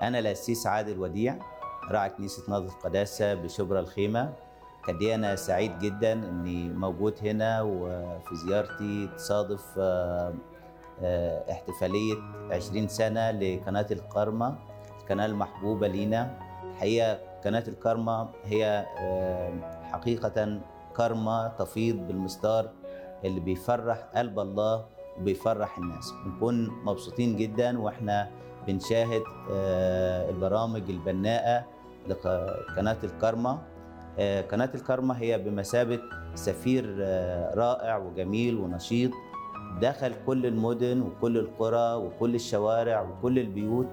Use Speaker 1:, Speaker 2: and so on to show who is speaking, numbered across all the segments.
Speaker 1: أنا الأسيس عادل وديع راعي كنيسة نهضة القداسة بشبرا الخيمة قد إيه أنا سعيد جدا إني موجود هنا وفي زيارتي تصادف آه، آه، احتفالية 20 سنة لقناة الكرمة القناة المحبوبة لينا الحقيقة قناة الكرمة هي آه، حقيقة كرمة تفيض بالمصدار اللي بيفرح قلب الله وبيفرح الناس بنكون مبسوطين جدا واحنا بنشاهد آه، البرامج البناءة لقناة الكرمة آه، قناة الكرمة هي بمثابة سفير آه، رائع وجميل ونشيط دخل كل المدن وكل القرى وكل الشوارع وكل البيوت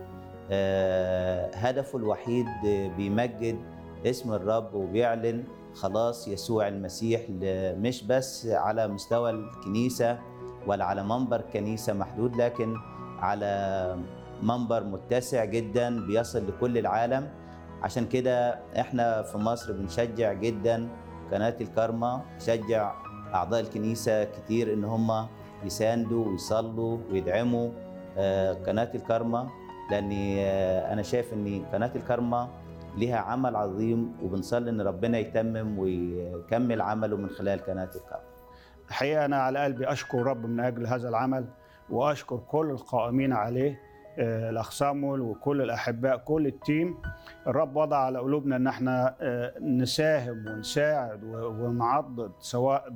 Speaker 1: آه، هدفه الوحيد آه، بيمجد اسم الرب وبيعلن خلاص يسوع المسيح ل- مش بس على مستوى الكنيسة ولا على منبر كنيسة محدود لكن على منبر متسع جدا بيصل لكل العالم عشان كده احنا في مصر بنشجع جدا قناة الكرمة نشجع أعضاء الكنيسة كتير إن هم يساندوا ويصلوا ويدعموا آه، قناة الكرمة لأن آه، أنا شايف إن قناة الكرمة ليها عمل عظيم وبنصلي إن ربنا يتمم ويكمل عمله من خلال قناة الكرمة
Speaker 2: الحقيقه انا على قلبي اشكر رب من اجل هذا العمل واشكر كل القائمين عليه آه، الاخ صامول وكل الاحباء كل التيم الرب وضع على قلوبنا ان احنا آه، نساهم ونساعد و- ونعضد سواء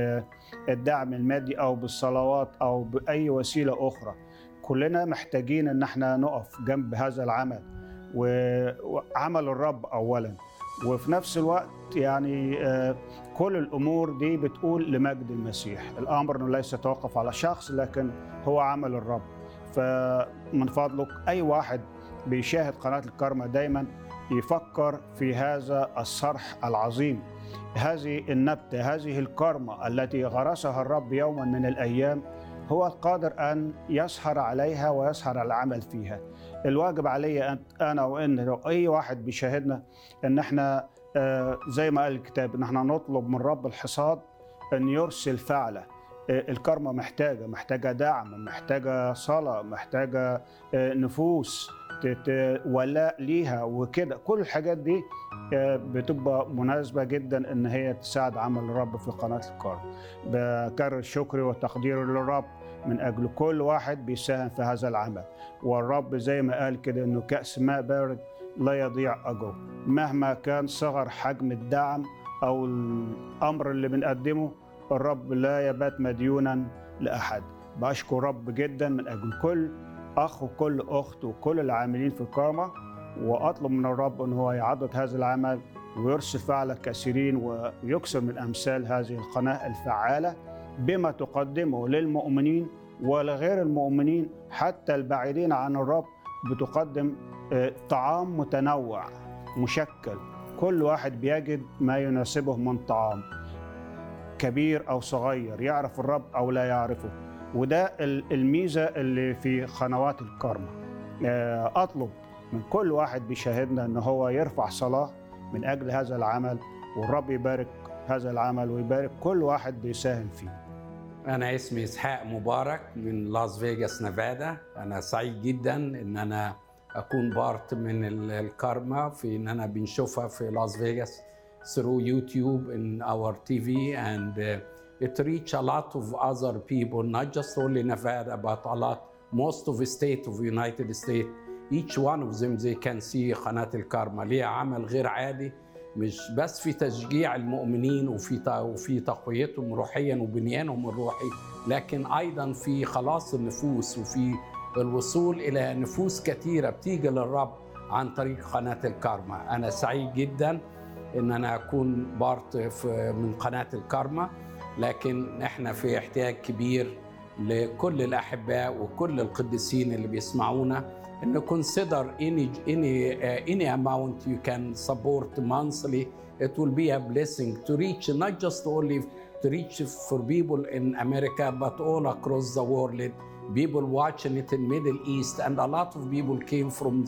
Speaker 2: بالدعم المادي او بالصلوات او باي وسيله اخرى كلنا محتاجين ان احنا نقف جنب هذا العمل و- وعمل الرب اولا وفي نفس الوقت يعني آه، كل الامور دي بتقول لمجد المسيح الامر انه ليس يتوقف على شخص لكن هو عمل الرب فمن فضلك اي واحد بيشاهد قناه الكرمه دايما يفكر في هذا الصرح العظيم هذه النبته هذه الكرمه التي غرسها الرب يوما من الايام هو القادر ان يسهر عليها ويسهر على العمل فيها الواجب علي أن- انا وان لو اي واحد بيشاهدنا ان احنا آه، زي ما قال الكتاب ان احنا نطلب من رب الحصاد ان يرسل فعله آه، الكرمة محتاجة محتاجة دعم محتاجة صلاة محتاجة آه، نفوس ت- ت- ولاء ليها وكده كل الحاجات دي آه، بتبقى مناسبة جدا ان هي تساعد عمل الرب في قناة الكرم بكرر شكري وتقديري للرب من اجل كل واحد بيساهم في هذا العمل والرب زي ما قال كده انه كأس ماء بارد لا يضيع اجره مهما كان صغر حجم الدعم او الامر اللي بنقدمه الرب لا يبات مديونا لاحد بشكر رب جدا من اجل كل اخ وكل اخت وكل العاملين في الكرامه واطلب من الرب ان هو يعضد هذا العمل ويرسل فعل كثيرين ويكسر من امثال هذه القناه الفعاله بما تقدمه للمؤمنين ولغير المؤمنين حتى البعيدين عن الرب بتقدم آه، طعام متنوع مشكل كل واحد بيجد ما يناسبه من طعام كبير او صغير يعرف الرب او لا يعرفه وده ال- الميزه اللي في قنوات الكرمه آه، اطلب من كل واحد بيشاهدنا ان هو يرفع صلاه من اجل هذا العمل والرب يبارك هذا العمل ويبارك كل واحد بيساهم فيه
Speaker 3: أنا اسمي إسحاق مبارك من لاس فيغاس نيفادا أنا سعيد جدا إن أنا أكون بارت من ال- الكارما في إن أنا بنشوفها في لاس فيغاس through YouTube in our TV and uh, it reach a lot of other people not just only Nevada but a lot most of the state of United States each one of them they can see قناة الكارما ليها عمل غير عادي مش بس في تشجيع المؤمنين وفي ت- وفي تقويتهم روحيا وبنيانهم الروحي لكن ايضا في خلاص النفوس وفي الوصول الى نفوس كثيره بتيجي للرب عن طريق قناه الكارما انا سعيد جدا ان انا اكون بارت في من قناه الكارما لكن احنا في احتياج كبير لكل الاحباء وكل القديسين اللي بيسمعونا ان consider any any uh, any amount you can support monthly it will be a blessing to reach not just only to reach for people in America but all across the world people watching it in Middle East and a lot of people came from